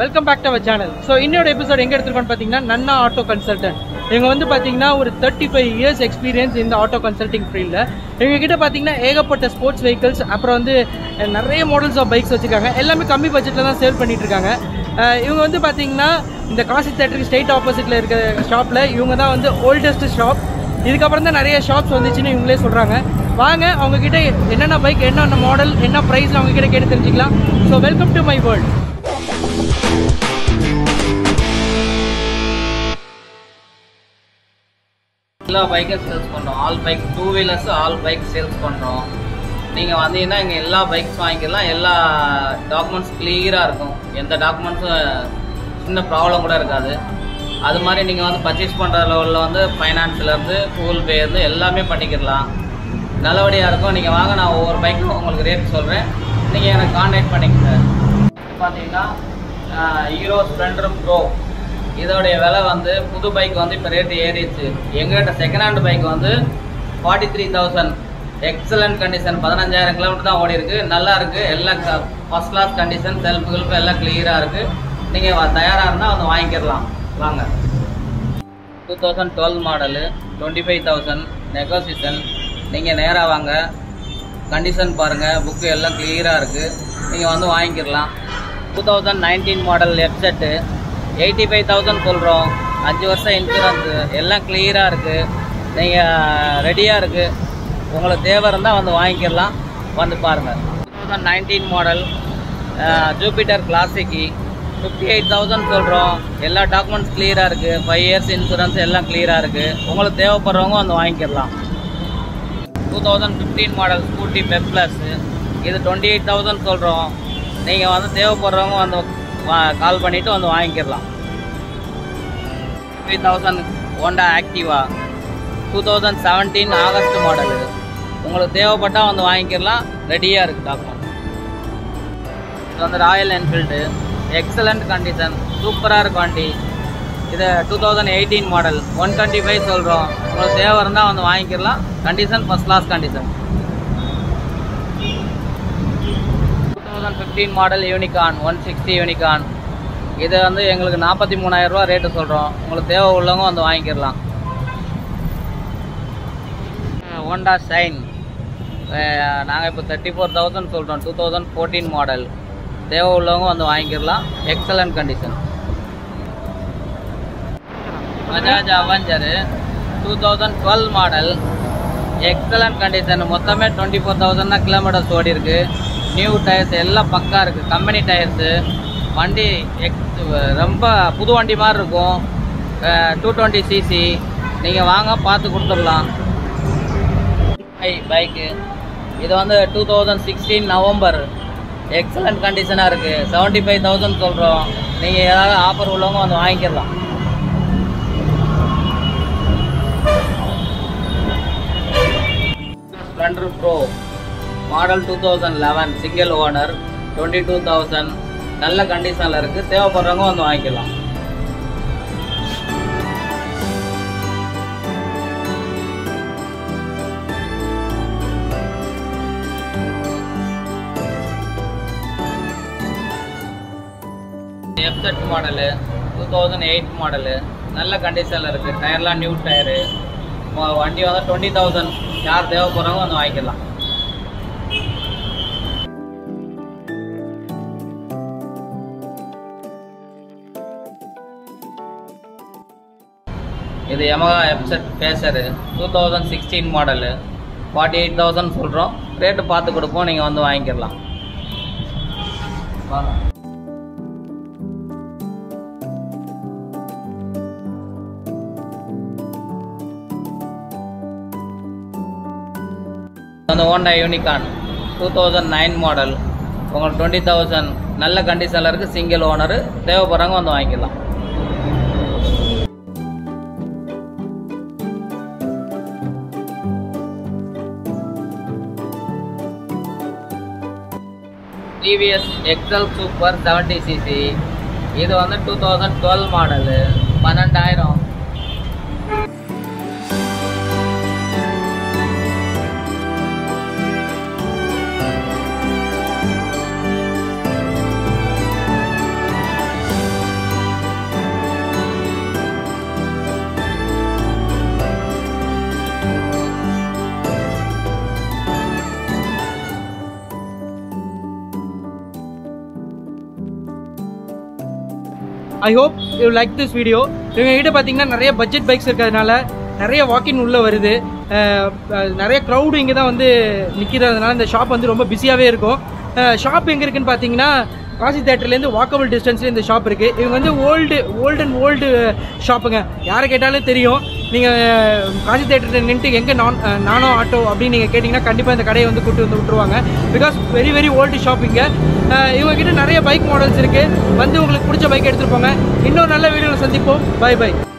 welcome back to our channel so இன்னொரு episode எங்கே எடுத்துருக்கோம்னு பார்த்தீங்கன்னா நன்னா ஆட்டோ கன்சல்டன்ட் இவங்க வந்து பார்த்தீங்கன்னா ஒரு தேர்ட்டி ஃபைவ் இயர்ஸ் எக்ஸ்பீரியன்ஸ் இந்த ஆட்டோ கன்சல்டிங் ஃபீல்டில் எங்க கிட்ட பார்த்தீங்கன்னா ஏகப்பட்ட ஸ்போர்ட்ஸ் வெஹிக்கிள்ஸ் அப்புறம் வந்து அஹ், நிறைய மாடல்ஸ் ஆஃப் பைக்ஸ் வச்சுருக்காங்க எல்லாமே கம்மி பட்ஜெட்டில் தான் சேல் பண்ணிட்டு இருக்காங்க அஹ், இவங்க வந்து பார்த்தீங்கன்னா இந்த காசி தேட்டருக்கு ஸ்ட்ரெயிட் ஆப்போசிட்டில் இருக்க ஷாப்பில் இவங்க தான் வந்து ஓல்டஸ்ட் ஷாப் இதுக்கப்புறம் தான் நிறைய ஷாப்ஸ் வந்துச்சுன்னு இவங்களே சொல்கிறாங்க வாங்க அவங்க கிட்ட என்னென்ன பைக் என்னென்ன மாடல் என்ன ப்ரைஸ் அவங்க கிட்ட கேட்டு தெரிஞ்சுக்கலாம் so welcome to my world எல்லா பைக்கும் சேல்ஸ் பண்ணுறோம் all bike two wheelers all bike sales பண்ணுறோம் நீங்கள் வந்தீங்கன்னா இங்கே எல்லா பைக்ஸ் வாங்கிக்கலாம் எல்லா டாக்குமெண்ட்ஸ் கிளியராக இருக்கும் எந்த டாக்குமெண்ட்ஸும் சின்ன ப்ராப்ளம் கூட இருக்காது அது மாதிரி நீங்கள் வந்து பர்ச்சேஸ் பண்ணுற லெவலில் வந்து ஃபைனான்ஸ்லேருந்து கூகுள் பே இருந்து எல்லாமே பண்ணிக்கிடலாம் நல்லபடியாக இருக்கும் நீங்கள் வாங்க நான் ஒவ்வொரு பைக்கும் உங்களுக்கு ரேட் சொல்கிறேன் நீங்கள் எனக்கு காண்டாக்ட் பண்ணிக்கங்க பார்த்தீங்கன்னா ஹீரோ ஸ்ப்ளெண்டர் ப்ரோ இதோடைய விலை வந்து புது பைக் வந்து இப்போ ரேட்டு ஏறிடுச்சு எங்ககிட்ட செகண்ட் ஹேண்ட் பைக் வந்து forty three thousand excellent condition பதினஞ்சாயிரம் கிலோமீட்டர் தான் ஓடி இருக்கு நல்லா இருக்கு எல்லாம் ஃபர்ஸ்ட் கிளாஸ் கண்டிஷன் செல்ஃப் கில்ஃப் எல்லாம் கிளியராக இருக்கு நீங்கள் தயாராக இருந்தால் வந்து வாங்கிக்கிடலாம் வாங்க two thousand twelve model twenty five thousand negotiation நீங்கள் நேராக வாங்க கண்டிஷன் பாருங்கள் புக்கு எல்லாம் கிளியராக இருக்குது நீங்கள் வந்து வாங்கிக்கிடலாம் டூ தௌசண்ட் நைன்டீன் மாடல் வெப்செட்டு எயிட்டி ஃபைவ் தௌசண்ட் சொல்கிறோம் அஞ்சு வருஷம் இன்சூரன்ஸு எல்லாம் கிளியராக இருக்குது நீங்கள் ரெடியாக இருக்குது உங்களுக்கு தேவை இருந்தால் வந்து வாங்கிக்கிடலாம் வந்து பாருங்கள் two thousand nineteen model Jupiter கிளாசிக்கி ஃபிஃப்டி எயிட் தௌசண்ட் சொல்கிறோம் எல்லா டாக்குமெண்ட்ஸ் கிளியராக இருக்குது ஃபைவ் இயர்ஸ் இன்சூரன்ஸ் எல்லாம் கிளியராக இருக்குது உங்களுக்கு தேவைப்படுறவங்க வந்து வாங்கிக்கிடலாம் two thousand fifteen model Scooty Pep plus இது டுவெண்ட்டி எயிட் தௌசண்ட் சொல்கிறோம் நீங்கள் வந்து தேவைப்படுறவங்க வந்து கால் பண்ணிவிட்டு வந்து வாங்கிக்கிடலாம் three thousand Honda Activa two thousand seventeen August model உங்களுக்கு தேவைப்பட்டால் வந்து வாங்கிக்கிடலாம் ரெடியாக இருக்குது டாக்குமெண்ட் இது வந்து ராயல் என்ஃபீல்டு எக்ஸலண்ட் கண்டிஷன் சூப்பராக இருக்கும் வண்டி இது two thousand eighteen model one twenty five சொல்கிறோம் உங்களுக்கு தேவை இருந்தால் வந்து வாங்கிக்கிடலாம் condition first class condition two thousand fifteen model Unicorn one sixty Unicorn இது வந்து எங்களுக்கு நாற்பத்தி மூணாயிரரூவா ரேட்டு சொல்கிறோம் உங்களுக்கு தேவை உள்ளவங்க வந்து வாங்கிக்கிடலாம் ஹோண்டா ஷைன் நாங்கள் இப்போ தேர்ட்டி ஃபோர் தௌசண்ட் சொல்கிறோம் டூ தௌசண்ட் ஃபோர்டீன் மாடல் தேவை உள்ளவங்க வந்து வாங்கிக்கிடலாம் excellent condition Bajaj Avenger two thousand twelve model excellent condition மொத்தமே டுவெண்ட்டி ஃபோர் தௌசண்ட் தான் கிலோமீட்டர்ஸ் ஓடி இருக்கு நியூ டயர்ஸ் எல்லாம் பக்கா இருக்குது கம்பெனி டயர்ஸு வண்டி எக்ஸ் ரொம்ப புது வண்டி மாதிரி இருக்கும் டூ டுவெண்ட்டி சிசி நீங்கள் வாங்க பார்த்து கொடுத்துடலாம் ஐ பைக்கு இது வந்து two thousand sixteen November excellent கண்டிஷனாக இருக்குது செவன்ட்டி ஃபைவ் தௌசண்ட் சொல்கிறோம் நீங்கள் ஏதாவது ஆஃபர் உள்ளவங்க வந்து வாங்கிக்கலாம் Splendor Pro model two thousand eleven single owner twenty two thousand நல்ல கண்டிஷனில் இருக்குது தேவைப்படுறவங்க வந்து வாங்கிக்கலாம் FZ model two thousand eight model நல்ல கண்டிஷனில் இருக்குது டயர்லாம் நியூ டயரு வண்டி வந்து டுவெண்ட்டி தௌசண்ட் யார் தேவைப்படுறவங்க வந்து வாங்கிக்கலாம் இது Yamaha FZ Fazer two thousand sixteen model forty eight thousand சொல்கிறோம் ரேட்டு பார்த்து கொடுப்போம் நீங்கள் வந்து வாங்கிக்கலாம் வாங்க அந்த Honda Unicorn two thousand nine model உங்களுக்கு டுவெண்ட்டி தௌசண்ட் நல்ல கண்டிஷனில் இருக்குது சிங்கிள் ஓனரு தேவைப்படுறவங்க வந்து வாங்கிக்கலாம் TVS XL super seventy CC இது வந்து டூ தௌசண்ட் டுவெல் மாடலு பன்னெண்டாயிரம் I hope you like this video இவங்க கிட்ட பார்த்தீங்கன்னா நிறைய பட்ஜெட் பைக்ஸ் இருக்கிறதுனால நிறைய வாக்கின் உள்ளே வருது அஹ், அஹ், நிறைய க்ரௌடு இங்கே தான் வந்து நிற்கிறதுனால இந்த ஷாப் வந்து ரொம்ப பிஸியாகவே இருக்கும் ஷாப் எங்கே இருக்குன்னு பார்த்தீங்கன்னா காசி தேட்டர்லேருந்து வாக்கபிள் டிஸ்டன்ஸில் இந்த ஷாப் இருக்குது இவங்க வந்து ஓல்டு ஓல்டு அண்ட் ஓல்டு ஷாப்புங்க யாரை கேட்டாலும் தெரியும் நீங்கள் காசி தேட்டரில் நின்றுட்டு எங்கே நான் அஹ், நானோ ஆட்டோ அப்படின்னு நீங்கள் கேட்டிங்கன்னா கண்டிப்பாக இந்த கடையை வந்து கூட்டி வந்து விட்டுருவாங்க பிகாஸ் வெரி வெரி ஓல்டு ஷாப்பிங்க இவங்க கிட்ட நிறைய பைக் மாடல்ஸ் இருக்குது வந்து உங்களுக்கு பிடிச்ச பைக் எடுத்துகிட்டு போங்க இன்னொரு நல்ல வீடியோவில் சந்திப்போம் பை பை